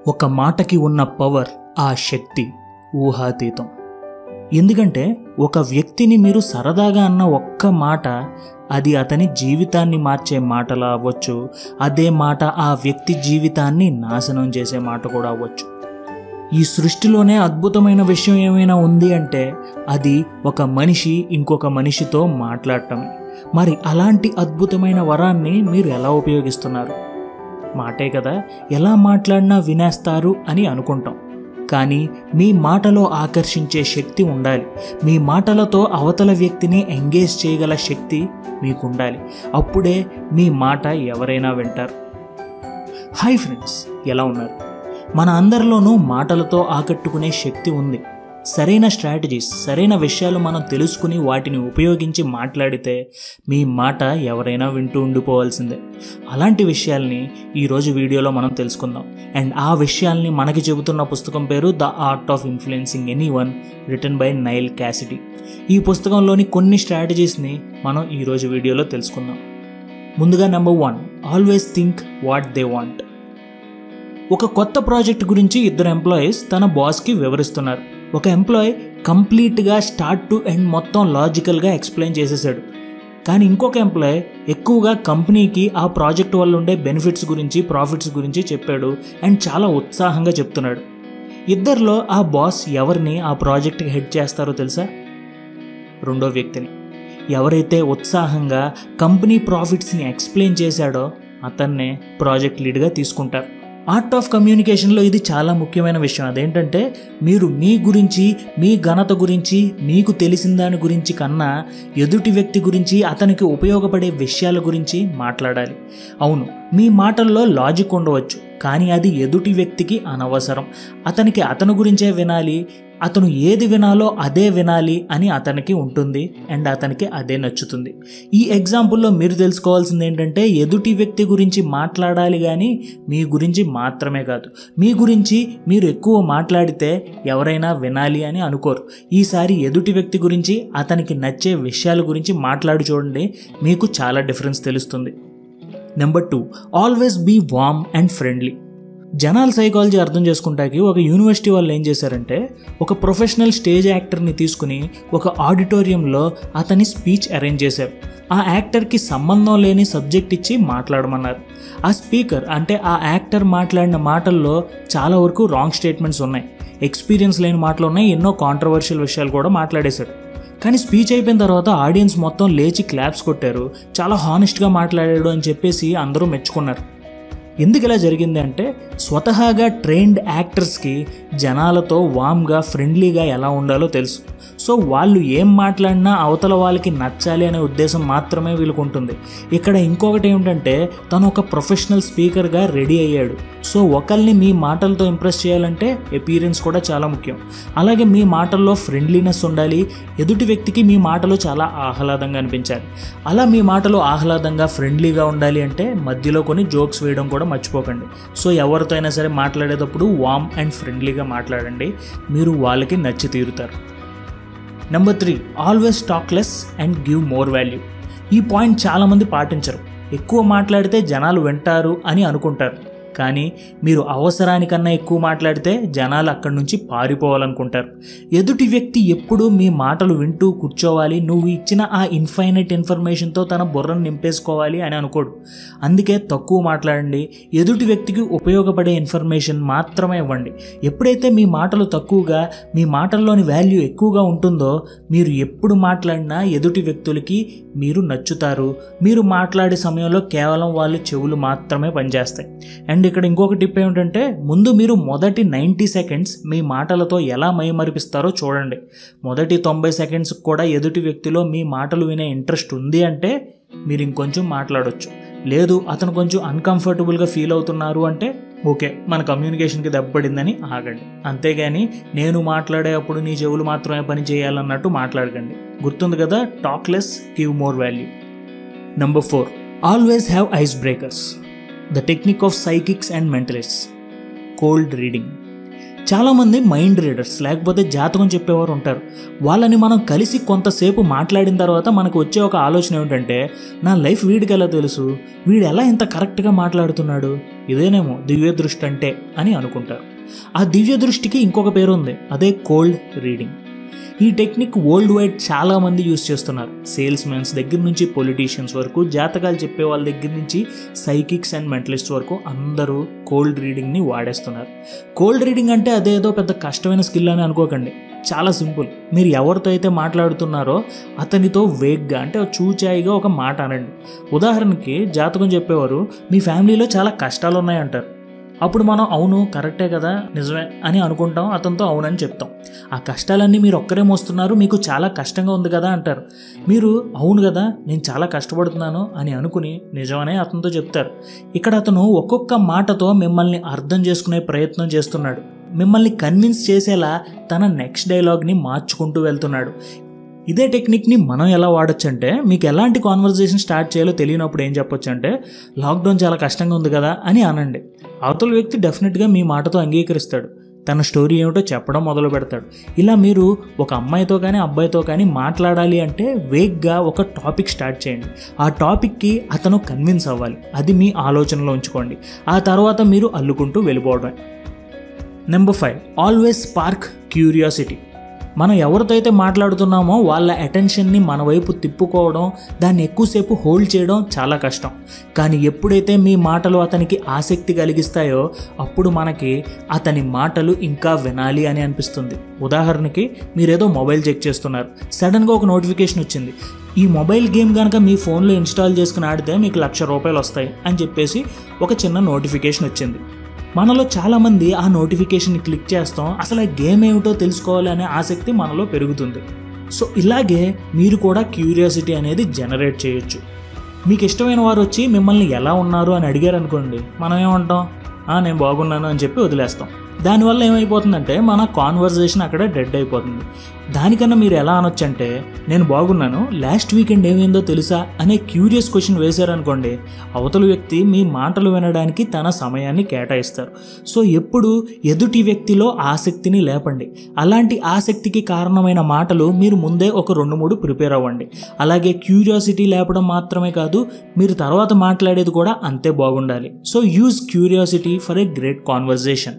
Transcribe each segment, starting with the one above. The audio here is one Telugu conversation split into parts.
ఒక మాటకి ఉన్న పవర్ ఆ శక్తి ఊహాతీతం ఎందుకంటే ఒక వ్యక్తిని మీరు సరదాగా అన్న ఒక్క మాట అది అతని జీవితాన్ని మార్చే మాటలా అవ్వచ్చు అదే మాట ఆ వ్యక్తి జీవితాన్ని నాశనం చేసే మాట కూడా అవ్వచ్చు ఈ సృష్టిలోనే అద్భుతమైన విషయం ఏమైనా ఉంది అంటే అది ఒక మనిషి ఇంకొక మనిషితో మాట్లాడటమే మరి అలాంటి అద్భుతమైన వరాన్ని మీరు ఎలా ఉపయోగిస్తున్నారు మాటే కదా ఎలా మాట్లాడినా వినేస్తారు అని అనుకుంటాం కానీ మీ మాటలో ఆకర్షించే శక్తి ఉండాలి మీ మాటలతో అవతల వ్యక్తిని ఎంగేజ్ చేయగల శక్తి మీకు ఉండాలి అప్పుడే మీ మాట ఎవరైనా వింటారు హాయ్ ఫ్రెండ్స్ ఎలా ఉన్నారు మన అందరిలోనూ మాటలతో ఆకట్టుకునే శక్తి ఉంది సరైన స్ట్రాటజీస్ సరైన విషయాలు మనం తెలుసుకుని వాటిని ఉపయోగించి మాట్లాడితే మీ మాట ఎవరైనా వింటూ ఉండిపోవాల్సిందే అలాంటి విషయాల్ని ఈరోజు వీడియోలో మనం తెలుసుకుందాం అండ్ ఆ విషయాల్ని మనకి చెబుతున్న పుస్తకం పేరు the art of influencing anyone written by Neil Cassidy ఈ పుస్తకంలోని కొన్ని స్ట్రాటజీస్ని మనం ఈరోజు వీడియోలో తెలుసుకుందాం ముందుగా number one always think what they want ఒక కొత్త ప్రాజెక్ట్ గురించి ఇద్దరు ఎంప్లాయీస్ తన బాస్కి వివరిస్తున్నారు ఒక ఎంప్లాయ్ కంప్లీట్గా స్టార్ట్ టు ఎండ్ మొత్తం లాజికల్గా ఎక్స్ప్లెయిన్ చేసేసాడు కానీ ఇంకొక ఎంప్లాయ్ ఎక్కువగా కంపెనీకి ఆ ప్రాజెక్ట్ వల్ల ఉండే బెనిఫిట్స్ గురించి ప్రాఫిట్స్ గురించి చెప్పాడు అండ్ చాలా ఉత్సాహంగా చెప్తున్నాడు ఇద్దరిలో ఆ బాస్ ఎవరిని ఆ ప్రాజెక్ట్కి హెడ్ చేస్తారో తెలుసా రెండో వ్యక్తిని ఎవరైతే ఉత్సాహంగా కంపెనీ ప్రాఫిట్స్ని ఎక్స్ప్లెయిన్ చేశాడో అతన్నే ప్రాజెక్ట్ లీడ్గా తీసుకుంటారు ఆర్ట్ ఆఫ్ కమ్యూనికేషన్లో ఇది చాలా ముఖ్యమైన విషయం అదేంటంటే మీరు మీ గురించి మీ ఘనత గురించి మీకు తెలిసిన దాని గురించి కన్నా ఎదుటి వ్యక్తి గురించి అతనికి ఉపయోగపడే విషయాల గురించి మాట్లాడాలి అవును మీ మాటల్లో లాజిక్ ఉండవచ్చు కానీ అది ఎదుటి వ్యక్తికి అనవసరం అతనికి అతని గురించే వినాలి అతను ఏది వినాలో అదే వినాలి అని అతనికి ఉంటుంది అండ్ అతనికి అదే నచ్చుతుంది ఈ ఎగ్జాంపుల్లో మీరు తెలుసుకోవాల్సింది ఏంటంటే ఎదుటి వ్యక్తి గురించి మాట్లాడాలి కానీ మీ గురించి మాత్రమే కాదు మీ గురించి మీరు ఎక్కువ మాట్లాడితే ఎవరైనా వినాలి అని అనుకోరు ఈసారి ఎదుటి వ్యక్తి గురించి అతనికి నచ్చే విషయాల గురించి మాట్లాడి చూడండి మీకు చాలా డిఫరెన్స్ తెలుస్తుంది number two always be warm and friendly జనాల సైకాలజీ అర్థం చేసుకుంటాకి ఒక యూనివర్సిటీ వాళ్ళు ఏం చేశారంటే ఒక ప్రొఫెషనల్ స్టేజ్ యాక్టర్ని తీసుకుని ఒక ఆడిటోరియంలో అతని స్పీచ్ అరేంజ్ చేశారు ఆ యాక్టర్కి సంబంధం లేని సబ్జెక్ట్ ఇచ్చి మాట్లాడమన్నారు ఆ స్పీకర్ అంటే ఆ యాక్టర్ మాట్లాడిన మాటల్లో చాలా వరకు రాంగ్ స్టేట్మెంట్స్ ఉన్నాయి ఎక్స్పీరియన్స్ లేని మాటలు ఉన్నాయి ఎన్నో కాంట్రవర్షియల్ విషయాలు కూడా మాట్లాడేశాడు కానీ స్పీచ్ అయిపోయిన తర్వాత ఆడియన్స్ మొత్తం లేచి క్లాప్స్ కొట్టారు చాలా హానెస్ట్గా మాట్లాడాడు అని చెప్పేసి అందరూ మెచ్చుకున్నారు ఎందుకు ఇలా జరిగింది అంటే స్వతహాగా ట్రైన్డ్ యాక్టర్స్కి జనాలతో వామ్గా ఫ్రెండ్లీగా ఎలా ఉండాలో తెలుసు సో వాళ్ళు ఏం మాట్లాడినా అవతల వాళ్ళకి నచ్చాలి అనే ఉద్దేశం మాత్రమే వీళ్ళకు ఉంటుంది ఇక్కడ ఇంకొకటి ఏమిటంటే తను ఒక ప్రొఫెషనల్ స్పీకర్గా రెడీ అయ్యాడు సో ఒకరిని మీ మాటలతో ఇంప్రెస్ చేయాలంటే ఎపీరియన్స్ కూడా చాలా ముఖ్యం అలాగే మీ మాటల్లో ఫ్రెండ్లీనెస్ ఉండాలి ఎదుటి వ్యక్తికి మీ మాటలు చాలా ఆహ్లాదంగా అనిపించాలి అలా మీ మాటలు ఆహ్లాదంగా ఫ్రెండ్లీగా ఉండాలి అంటే మధ్యలో కొన్ని జోక్స్ వేయడం కూడా మర్చిపోకండి సో ఎవరితో అయినా సరే మాట్లాడేటప్పుడు వామ్ అండ్ ఫ్రెండ్లీగా మాట్లాడండి మీరు వాళ్ళకి నచ్చి తీరుతారు number three always talk less and give more value ఈ పాయింట్ చాలామంది పాటించరు ఎక్కువ మాట్లాడితే జనాలు వింటారు అని అనుకుంటారు కానీ మీరు అవసరానికన్నా ఎక్కువ మాట్లాడితే జనాలు అక్కడి నుంచి పారిపోవాలనుకుంటారు ఎదుటి వ్యక్తి ఎప్పుడూ మీ మాటలు వింటూ కూర్చోవాలి నువ్వు ఇచ్చిన ఆ ఇన్ఫైనైట్ ఇన్ఫర్మేషన్తో తన బుర్రను నింపేసుకోవాలి అని అనుకోడు అందుకే తక్కువ మాట్లాడండి ఎదుటి వ్యక్తికి ఉపయోగపడే ఇన్ఫర్మేషన్ మాత్రమే ఇవ్వండి ఎప్పుడైతే మీ మాటలు తక్కువగా మీ మాటల్లోని వాల్యూ ఎక్కువగా ఉంటుందో మీరు ఎప్పుడు మాట్లాడినా ఎదుటి వ్యక్తులకి మీరు నచ్చుతారు మీరు మాట్లాడే సమయంలో కేవలం వాళ్ళ చెవులు మాత్రమే పనిచేస్తాయి అండ్ ఇక్కడ ఇంకొక టిప్ ఏమిటంటే ముందు మీరు మొదటి నైంటీ సెకండ్స్ మీ మాటలతో ఎలా మైమరిపిస్తారో చూడండి మొదటి తొంభై సెకండ్స్ కూడా ఎదుటి వ్యక్తిలో మీ మాటలు వినే ఇంట్రెస్ట్ ఉంది అంటే మీరు ఇంకొంచెం మాట్లాడొచ్చు లేదు అతను కొంచెం అన్కంఫర్టబుల్గా ఫీల్ అవుతున్నారు అంటే ఓకే మన కమ్యూనికేషన్కి దెబ్బపడిందని ఆగండి అంతేగాని నేను మాట్లాడేటప్పుడు నీ చెవులు మాత్రమే పని చేయాలన్నట్టు మాట్లాడకండి గుర్తుంది కదా talk less give more value number four always have ice breakers the technique of psychics and mentalists cold reading చాలామంది మైండ్ రీడర్స్ లేకపోతే జాతకం చెప్పేవారు ఉంటారు వాళ్ళని మనం కలిసి కొంతసేపు మాట్లాడిన తర్వాత మనకు వచ్చే ఒక ఆలోచన ఏమిటంటే నా లైఫ్ వీడికి ఎలా తెలుసు వీడు ఎలా ఇంత కరెక్ట్గా మాట్లాడుతున్నాడు ఇదేనేమో దివ్య దృష్టి అంటే అని అనుకుంటారు ఆ దివ్య దృష్టికి ఇంకొక పేరు ఉంది అదే కోల్డ్ రీడింగ్ ఈ టెక్నిక్ వరల్డ్ వైడ్ చాలా మంది యూస్ చేస్తున్నారు సేల్స్ మెన్స్ దగ్గర నుంచి పొలిటీషియన్స్ వరకు జాతకాలు చెప్పే వాళ్ళ దగ్గర నుంచి సైకిక్స్ అండ్ మెంటలిస్ట్ వరకు అందరూ కోల్డ్ రీడింగ్ని వాడేస్తున్నారు కోల్డ్ రీడింగ్ అంటే అదేదో పెద్ద కష్టమైన స్కిల్ అని అనుకోకండి చాలా సింపుల్ మీరు ఎవరితో అయితే మాట్లాడుతున్నారో అతనితో వేగ్గా అంటే చూచాయిగా ఒక మాట అనండి ఉదాహరణకి జాతకం చెప్పేవారు మీ ఫ్యామిలీలో చాలా కష్టాలు ఉన్నాయంటారు అప్పుడు మనం అవును కరెక్టే కదా నిజమే అని అనుకుంటాం అతనితో అవునని చెప్తాం ఆ కష్టాలన్నీ మీరు ఒక్కరే మోస్తున్నారు మీకు చాలా కష్టంగా ఉంది కదా అంటారు మీరు అవును కదా నేను చాలా కష్టపడుతున్నాను అని అనుకుని నిజమనే అతనితో చెప్తారు ఇక్కడ అతను ఒక్కొక్క మాటతో మిమ్మల్ని అర్థం చేసుకునే ప్రయత్నం చేస్తున్నాడు మిమ్మల్ని కన్విన్స్ చేసేలా తన నెక్స్ట్ డైలాగ్ని మార్చుకుంటూ వెళ్తున్నాడు ఇదే టెక్నిక్ని మనం ఎలా వాడచ్చు అంటే మీకు ఎలాంటి కాన్వర్జేషన్ స్టార్ట్ చేయాలో తెలియనప్పుడు ఏం చెప్పొచ్చు అంటే లాక్డౌన్ చాలా కష్టంగా ఉంది కదా అని అనండి అవతల వ్యక్తి డెఫినెట్గా మీ మాటతో అంగీకరిస్తాడు తన స్టోరీ ఏమిటో చెప్పడం మొదలు పెడతాడు ఇలా మీరు ఒక అమ్మాయితో కానీ అబ్బాయితో కానీ మాట్లాడాలి అంటే వేగ్గా ఒక టాపిక్ స్టార్ట్ చేయండి ఆ టాపిక్కి అతను కన్విన్స్ అవ్వాలి అది మీ ఆలోచనలో ఉంచుకోండి ఆ తర్వాత మీరు అల్లుకుంటూ వెళ్ళిపోవడమే number five always spark curiosity మనం ఎవరితో అయితే మాట్లాడుతున్నామో వాళ్ళ అటెన్షన్ని మన వైపు తిప్పుకోవడం దాన్ని ఎక్కువసేపు హోల్డ్ చేయడం చాలా కష్టం కానీ ఎప్పుడైతే మీ మాటలు అతనికి ఆసక్తి కలిగిస్తాయో అప్పుడు మనకి అతని మాటలు ఇంకా వినాలి అని అనిపిస్తుంది ఉదాహరణకి మీరేదో మొబైల్ చెక్ చేస్తున్నారు సడన్గా ఒక నోటిఫికేషన్ వచ్చింది ఈ మొబైల్ గేమ్ కనుక మీ ఫోన్లో ఇన్స్టాల్ చేసుకుని ఆడితే మీకు లక్ష రూపాయలు వస్తాయి అని చెప్పేసి ఒక చిన్న నోటిఫికేషన్ వచ్చింది మనలో చాలామంది ఆ నోటిఫికేషన్ క్లిక్ చేస్తాం అసలు ఆ గేమ్ ఏమిటో తెలుసుకోవాలి అనే ఆసక్తి మనలో పెరుగుతుంది సో ఇలాగే మీరు కూడా క్యూరియాసిటీ అనేది జనరేట్ చేయొచ్చు మీకు ఇష్టమైన వారు వచ్చి మిమ్మల్ని ఎలా ఉన్నారు అని అడిగారు అనుకోండి మనం ఏమంటాం "ఆ, నేను బాగున్నాను అని చెప్పి వదిలేస్తాం దానివల్ల ఏమైపోతుందంటే మన కాన్వర్జేషన్ అక్కడ డెడ్ అయిపోతుంది దానికన్నా మీరు ఎలా అనొచ్చంటే నేను బాగున్నాను లాస్ట్ వీకెండ్ ఏమైందో తెలుసా అనే క్యూరియస్ క్వశ్చన్ వేశారనుకోండి అవతల వ్యక్తి మీ మాటలు వినడానికి తన సమయాన్ని కేటాయిస్తారు సో ఎప్పుడు ఎదుటి వ్యక్తిలో ఆసక్తిని లేపండి అలాంటి ఆసక్తికి కారణమైన మాటలు మీరు ముందే ఒక రెండు మూడు ప్రిపేర్ అవ్వండి అలాగే క్యూరియాసిటీ లేపడం మాత్రమే కాదు మీరు తర్వాత మాట్లాడేది కూడా అంతే బాగుండాలి so use curiosity for a great conversation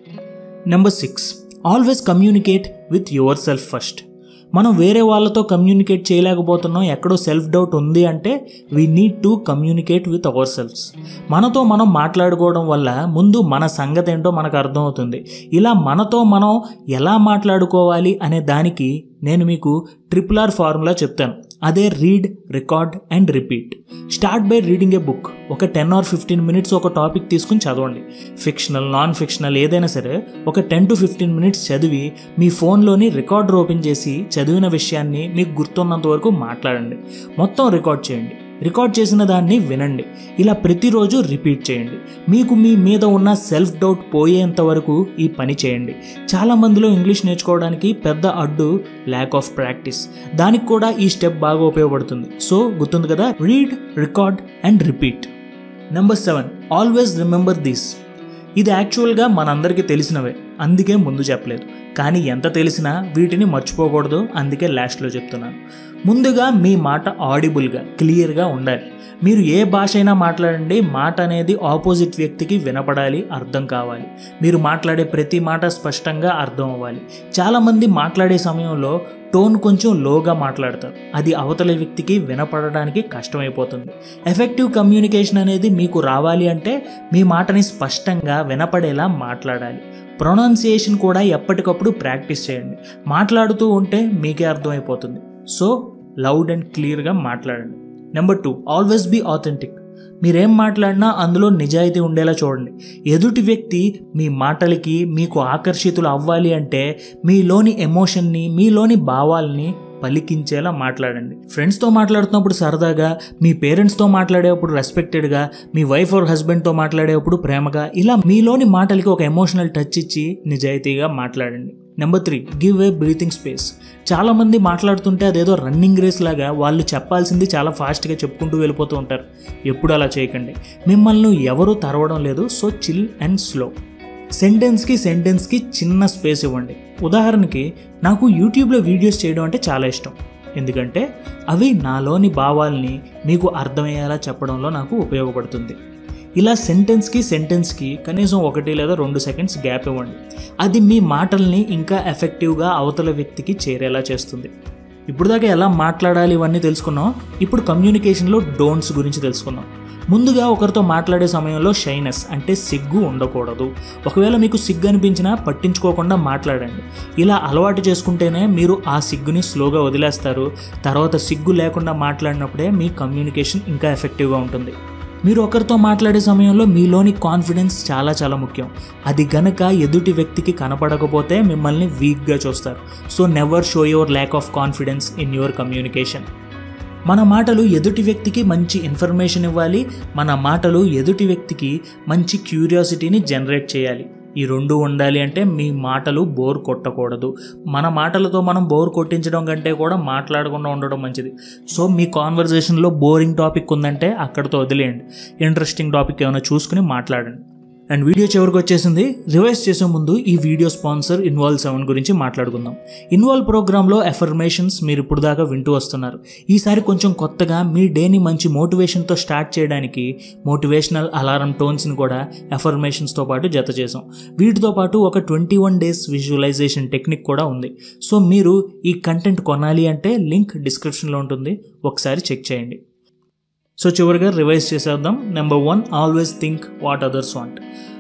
number six always communicate with yourself first మనం వేరే వాళ్ళతో కమ్యూనికేట్ చేయలేకపోతున్నాం ఎక్కడో సెల్ఫ్ డౌట్ ఉంది అంటే we need to communicate with ourselves మనతో మనం మాట్లాడుకోవడం వల్ల ముందు మన సంగతి ఏంటో మనకు అర్థమవుతుంది ఇలా మనతో మనం ఎలా మాట్లాడుకోవాలి అనే దానికి నేను మీకు ట్రిపుల్ ఆర్ ఫార్ములా చెప్తాను అదే read record and repeat start by reading a book ఒక టెన్ ఆర్ ఫిఫ్టీన్ మినిట్స్ ఒక టాపిక్ తీసుకుని చదవండి ఫిక్షనల్ నాన్ ఫిక్షనల్ ఏదైనా సరే ఒక టెన్ టు ఫిఫ్టీన్ మినిట్స్ చదివి మీ ఫోన్లోని రికార్డర్ ఓపెన్ చేసి చదివిన విషయాన్ని మీకు గుర్తున్నంత వరకు మాట్లాడండి మొత్తం రికార్డ్ చేయండి రికార్డ్ చేసిన దాన్ని వినండి ఇలా ప్రతిరోజు రిపీట్ చేయండి మీకు మీ మీద ఉన్న సెల్ఫ్ డౌట్ పోయేంత వరకు ఈ పని చేయండి చాలా మందిలో ఇంగ్లీష్ నేర్చుకోవడానికి పెద్ద అడ్డు ల్యాక్ ఆఫ్ ప్రాక్టీస్ దానికి కూడా ఈ స్టెప్ బాగా ఉపయోగపడుతుంది సో గుర్తుంది కదా read record and repeat number seven always remember this ఇది యాక్చువల్గా మనందరికీ తెలిసినవే అందుకే ముందు చెప్పలేదు కానీ ఎంత తెలిసినా వీటిని మర్చిపోకూడదు అందుకే లాస్ట్లో చెప్తున్నాను ముందుగా మీ మాట ఆడిబుల్గా క్లియర్గా ఉండాలి మీరు ఏ భాష అయినా మాట్లాడండి మాట అనేది ఆపోజిట్ వ్యక్తికి వినపడాలి అర్థం కావాలి మీరు మాట్లాడే ప్రతి మాట స్పష్టంగా అర్థం అవ్వాలి చాలామంది మాట్లాడే సమయంలో టోన్ కొంచెం లోగా మాట్లాడతారు అది అవతల వ్యక్తికి వినపడడానికి కష్టమైపోతుంది ఎఫెక్టివ్ కమ్యూనికేషన్ అనేది మీకు రావాలి అంటే మీ మాటని స్పష్టంగా వినపడేలా మాట్లాడాలి ప్రొనౌన్సియేషన్ కూడా ఎప్పటికప్పుడు ప్రాక్టీస్ చేయండి మాట్లాడుతూ ఉంటే మీకే అర్థమైపోతుంది సో లౌడ్ అండ్ క్లియర్గా మాట్లాడండి number two always be authentic మీరేం మాట్లాడినా అందులో నిజాయితీ ఉండేలా చూడండి ఎదుటి వ్యక్తి మీ మాటలకి మీకు ఆకర్షితులు అవ్వాలి అంటే మీలోని ఎమోషన్ని మీలోని భావాల్ని పలికించేలా మాట్లాడండి ఫ్రెండ్స్తో మాట్లాడుతున్నప్పుడు సరదాగా మీ పేరెంట్స్తో మాట్లాడేటప్పుడు రెస్పెక్టెడ్గా మీ వైఫ్ ఆర్ హస్బెండ్తో మాట్లాడేటప్పుడు ప్రేమగా ఇలా మీలోని మాటలకి ఒక ఎమోషనల్ టచ్ ఇచ్చి నిజాయితీగా మాట్లాడండి number three give a breathing space చాలామంది మాట్లాడుతుంటే అదేదో రన్నింగ్ రేస్ లాగా వాళ్ళు చెప్పాల్సింది చాలా ఫాస్ట్గా చెప్పుకుంటూ వెళ్ళిపోతూ ఉంటారు ఎప్పుడు అలా చేయకండి మిమ్మల్ని ఎవరూ తరవడం లేదు సో చిల్ అండ్ స్లో సెంటెన్స్కి సెంటెన్స్కి చిన్న స్పేస్ ఇవ్వండి ఉదాహరణకి నాకు యూట్యూబ్లో వీడియోస్ చేయడం అంటే చాలా ఇష్టం ఎందుకంటే అవి నాలోని భావాల్ని మీకు అర్థమయ్యేలా చెప్పడంలో నాకు ఉపయోగపడుతుంది ఇలా సెంటెన్స్కి సెంటెన్స్కి కనీసం ఒకటి లేదా రెండు సెకండ్స్ గ్యాప్ ఇవ్వండి అది మీ మాటల్ని ఇంకా ఎఫెక్టివ్గా అవతల వ్యక్తికి చేరేలా చేస్తుంది ఇప్పుడు దాకా ఎలా మాట్లాడాలి ఇవన్నీ తెలుసుకున్నాం ఇప్పుడు కమ్యూనికేషన్లో డోంట్స్ గురించి తెలుసుకుందాం ముందుగా ఒకరితో మాట్లాడే సమయంలో షైనెస్ అంటే సిగ్గు ఉండకూడదు ఒకవేళ మీకు సిగ్గు అనిపించినా పట్టించుకోకుండా మాట్లాడండి ఇలా అలవాటు చేసుకుంటేనే మీరు ఆ సిగ్గుని స్లోగా వదిలేస్తారు తర్వాత సిగ్గు లేకుండా మాట్లాడినప్పుడే మీ కమ్యూనికేషన్ ఇంకా ఎఫెక్టివ్గా ఉంటుంది మీరు ఒకరితో మాట్లాడే సమయంలో మీలోని కాన్ఫిడెన్స్ చాలా చాలా ముఖ్యం అది గనక ఎదుటి వ్యక్తికి కనపడకపోతే మిమ్మల్ని వీక్గా చూస్తారు so never show your lack of confidence in your communication మన మాటలు ఎదుటి వ్యక్తికి మంచి ఇన్ఫర్మేషన్ ఇవ్వాలి మన మాటలు ఎదుటి వ్యక్తికి మంచి క్యూరియాసిటీని జనరేట్ చేయాలి ఈ రెండు ఉండాలి అంటే మీ మాటలు బోర్ కొట్టకూడదు మన మాటలతో మనం బోర్ కొట్టించడం కంటే కూడా మాట్లాడకుండా ఉండడం మంచిది సో మీ కాన్వర్జేషన్లో బోరింగ్ టాపిక్ ఉందంటే అక్కడితో వదిలేయండి ఇంట్రెస్టింగ్ టాపిక్ ఏమైనా చూసుకుని మాట్లాడండి అండ్ వీడియో చివరికి వచ్చేసింది రివైజ్ చేసే ముందు ఈ వీడియో స్పాన్సర్ ఇన్వాల్వ్ సెవెన్ గురించి మాట్లాడుకుందాం ఇన్వాల్వ్ ప్రోగ్రాంలో ఎఫర్మేషన్స్ మీరు ఇప్పుడు దాకా వింటూ వస్తున్నారు ఈసారి కొంచెం కొత్తగా మీ డేని మంచి మోటివేషన్తో స్టార్ట్ చేయడానికి మోటివేషనల్ అలారం టోన్స్ని కూడా ఎఫర్మేషన్స్తో పాటు జత చేసాం వీటితో పాటు ఒక twenty one days visualisation technique కూడా ఉంది సో మీరు ఈ కంటెంట్ కొనాలి అంటే లింక్ డిస్క్రిప్షన్లో ఉంటుంది ఒకసారి చెక్ చేయండి సో చివరిగా రివైజ్ చేసేద్దాం number one always think what others want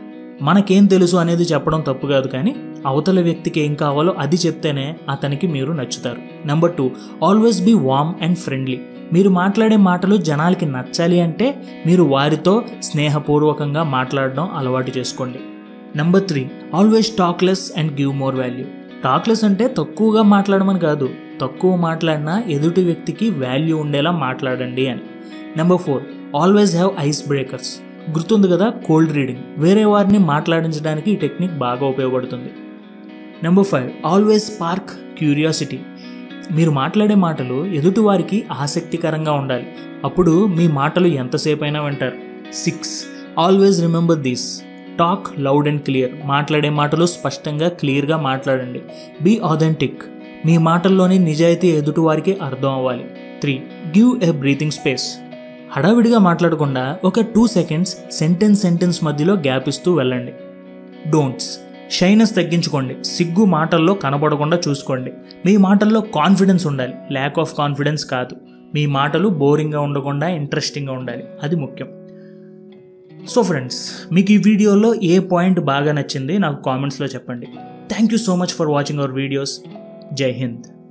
మనకేం తెలుసు అనేది చెప్పడం తప్పు కాదు కానీ అవతల వ్యక్తికి ఏం కావాలో అది చెప్తేనే అతనికి మీరు నచ్చుతారు number two always be warm and friendly మీరు మాట్లాడే మాటలు జనాలకి నచ్చాలి అంటే మీరు వారితో స్నేహపూర్వకంగా మాట్లాడడం అలవాటు చేసుకోండి number three always talk less and give more value talk less అంటే తక్కువగా మాట్లాడమని కాదు తక్కువ మాట్లాడినా ఎదుటి వ్యక్తికి వాల్యూ ఉండేలా మాట్లాడండి అని number four always have ice breakers గుర్తుంది కదా కోల్డ్ రీడింగ్ వేరే వారిని మాట్లాడించడానికి ఈ టెక్నిక్ బాగా ఉపయోగపడుతుంది number five always spark curiosity మీరు మాట్లాడే మాటలు ఎదుటివారికి ఆసక్తికరంగా ఉండాలి అప్పుడు మీ మాటలు ఎంతసేపు అయినా వింటారు six always remember this talk loud and clear మాట్లాడే మాటలు స్పష్టంగా క్లియర్గా మాట్లాడండి బీ ఆథెంటిక్ మీ మాటల్లోని నిజాయితీ ఎదుటివారికి అర్థం అవ్వాలి three give a breathing space హడావిడిగా మాట్లాడకుండా ఒక టూ సెకండ్స్ సెంటెన్స్ సెంటెన్స్ మధ్యలో గ్యాప్ ఇస్తూ వెళ్ళండి డోంట్స్ షైనెస్ తగ్గించుకోండి సిగ్గు మాటల్లో కనపడకుండా చూసుకోండి మీ మాటల్లో కాన్ఫిడెన్స్ ఉండాలి ల్యాక్ ఆఫ్ కాన్ఫిడెన్స్ కాదు మీ మాటలు బోరింగ్గా ఉండకుండా ఇంట్రెస్టింగ్గా ఉండాలి అది ముఖ్యం సో ఫ్రెండ్స్ మీకు ఈ వీడియోలో ఏ పాయింట్ బాగా నచ్చింది నాకు కామెంట్స్లో చెప్పండి thank you so much for watching our videos జై హింద్